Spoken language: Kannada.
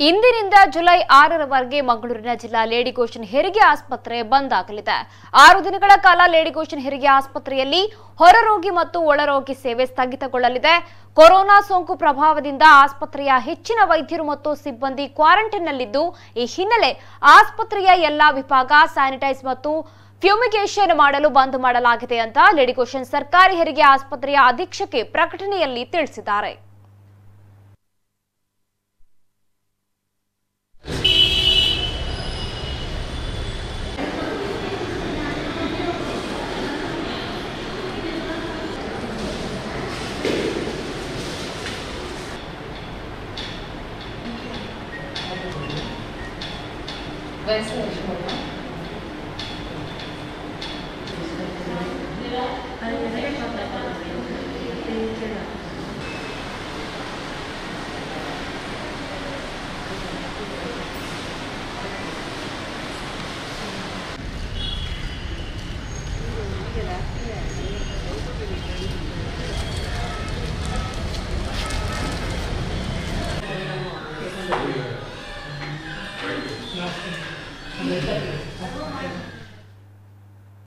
ಇಂದಿನಿಂದ ಜುಲೈ ಆರರವರೆಗೆ ಮಂಗಳೂರಿನ ಜಿಲ್ಲಾ ಲೇಡಿಗೋಷನ್ ಹೆರಿಗೆ ಆಸ್ಪತ್ರೆ ಬಂದ್ ಆಗಲಿದೆ ಆರು ದಿನಗಳ ಕಾಲ ಲೇಡಿಗೋಷನ್ ಹೆರಿಗೆ ಆಸ್ಪತ್ರೆಯಲ್ಲಿ ಹೊರರೋಗಿ ಮತ್ತು ಒಳರೋಗಿ ಸೇವೆ ಸ್ಥಗಿತಗೊಳ್ಳಲಿದೆ ಕೊರೋನಾ ಸೋಂಕು ಪ್ರಭಾವದಿಂದ ಆಸ್ಪತ್ರೆಯ ಹೆಚ್ಚಿನ ವೈದ್ಯರು ಮತ್ತು ಸಿಬ್ಬಂದಿ ಕ್ವಾರಂಟೈನ್ನಲ್ಲಿದ್ದು ಈ ಹಿನ್ನೆಲೆ ಆಸ್ಪತ್ರೆಯ ಎಲ್ಲಾ ವಿಭಾಗ ಸ್ಯಾನಿಟೈಸ್ ಮತ್ತು ಫ್ಯೂಮಿಗೇಷನ್ ಮಾಡಲು ಬಂದ್ ಮಾಡಲಾಗಿದೆ ಅಂತ ಲೇಡಿಗೋಷನ್ ಸರ್ಕಾರಿ ಹೆರಿಗೆ ಆಸ್ಪತ್ರೆಯ ಅಧೀಕ್ಷಕೆ ಪ್ರಕಟಣೆಯಲ್ಲಿ ತಿಳಿಸಿದ್ದಾರೆ